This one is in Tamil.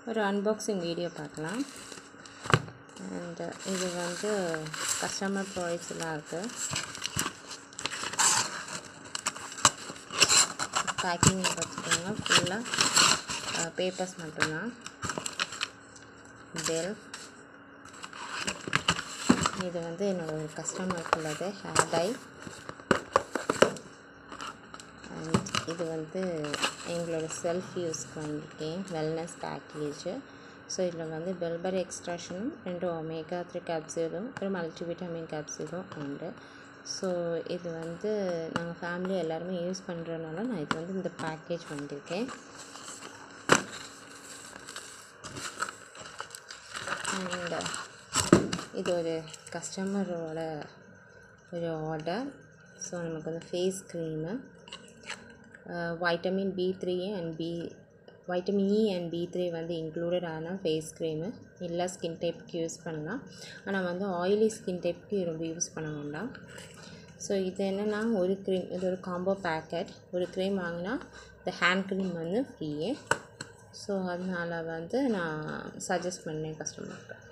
ஒரு அன்பாக்சிங் வீடியோ பார்க்கலாம் அண்ட் இது வந்து கஸ்டமர் ப்ராடக்ட்ஸ் எல்லாம் இருக்குது பேக்கிங் பார்த்துக்கோங்க ஃபுல்லாக பேப்பர்ஸ் மட்டும்தான் பெல் இது வந்து என்னோட ஒரு கஸ்டமருக்கு உள்ளது ஹேர் டை அண்ட் இது வந்து எங்களோட செல்ஃப் யூஸ்க்கு வந்திருக்கேன் வெல்னஸ் பேக்கேஜு ஸோ இதில் வந்து பெல்பரி எக்ஸ்ட்ராஷனும் ரெண்டு ஒமேகா த்ரீ கேப்சூலும் ஒரு மல்டிவிட்டமின் கேப்சூலும் உண்டு ஸோ இது வந்து நாங்கள் ஃபேமிலி எல்லாருமே யூஸ் பண்ணுறதுனால நான் இது வந்து இந்த பேக்கேஜ் வந்திருக்கேன் அண்ட் இது ஒரு கஸ்டமரோட ஒரு ஆர்டர் ஸோ நமக்கு வந்து face cream vitamin B three and B vitamin E and B three வந்து இன்க்ளூடட் ஆன ஃபேஸ் க்ரீமு எல்லா ஸ்கின் டைப்புக்கு யூஸ் பண்ணலாம் ஆனால் வந்து ஆயிலி ஸ்கின் டைப்புக்கு ரொம்ப யூஸ் பண்ண வேண்டாம் ஸோ இது என்னென்னா ஒரு க்ரீம் இது ஒரு காம்போ பேக்கெட் ஒரு க்ரீம் வாங்கினா இந்த ஹேண்ட் க்ரீம் வந்து ஃப்ரீயே ஸோ அதனால் வந்து நான் சஜஸ்ட் பண்ணேன் கஸ்டமருக்கு